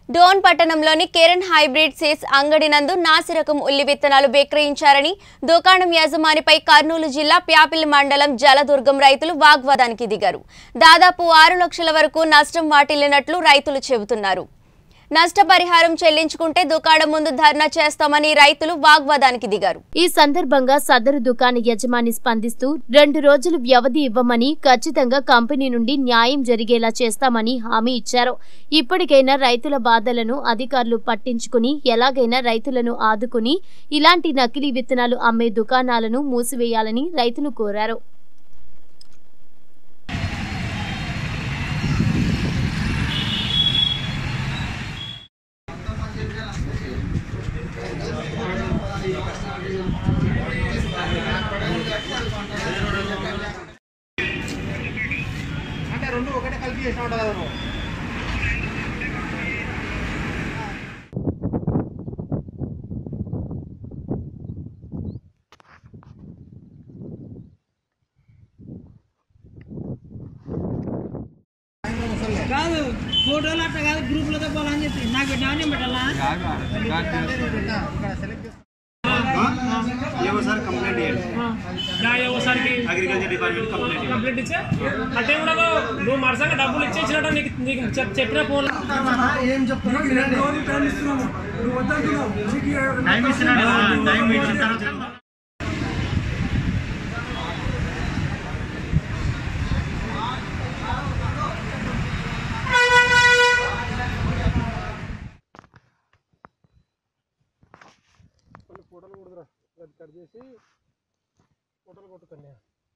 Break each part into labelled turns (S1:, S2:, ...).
S1: డోన్ పట్టణంలోని Kiran hybrid seeds అంగడి నందు నాసిరకం ఉల్లి విత్తనాలు విక్రయించారని దుకాణం యజమానిపై కర్నూలు జిల్లా ప్యాపిల్ మండలం జలదుర్గం రైతులు వాగ్వాదానికి దిగారు దాదాపు ఆరు లక్షల వరకు నష్టం వాటిల్లినట్లు రైతులు చెబుతున్నారు నష్టపరిహారం చెల్లించుకుంటే దుకాణం ముందు ధర్నా చేస్తామని రైతులు వాగ్వాదానికి దిగారు
S2: ఈ సందర్భంగా సదరు దుకాణ యజమాని స్పందిస్తూ రెండు రోజులు వ్యవధి ఇవ్వమని ఖచ్చితంగా కంపెనీ నుండి న్యాయం జరిగేలా చేస్తామని హామీ ఇచ్చారు ఇప్పటికైనా రైతుల బాధలను అధికారులు పట్టించుకుని ఎలాగైనా రైతులను ఆదుకుని ఇలాంటి నకిలీ విత్తనాలు అమ్మే దుకాణాలను మూసివేయాలని రైతులు కోరారు
S3: అంటే రెండు ఒకటే కలిపి చేసిన ఉంటుంది కదా నువ్వు
S4: కాదు ఫోటోలు అట్లా కాదు గ్రూప్లతో పోవాలని చెప్పి నాకు నాణ్యం పెట్టాలా
S3: ఇక్కడ సెలెక్ట్ చేసుకో సార్ కంప్లైంట్ చేయండి
S5: ఒకసారికి
S3: అగ్రికల్చర్ డిపార్ట్మెంట్ కంప్లైంట్ చేయండి
S5: కంప్లీట్ ఇచ్చా అంటే కూడా నువ్వు మరసంగా డబ్బులు ఇచ్చేసినట్టు నీకు నీకు చెప్- చెప్పిన ఫోన్
S3: టైం ఇస్తున్నాడు టైం ఇచ్చిన తర్వాత
S5: ఫోటోలు కొడుతురా అది కట్ చేసి ఫోటోలు కొట్టుతాను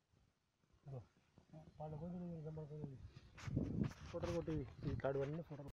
S5: వాళ్ళ కొంచెం ఫోటోలు కొట్టి ఈ కార్డు అన్నీ ఫోటోలు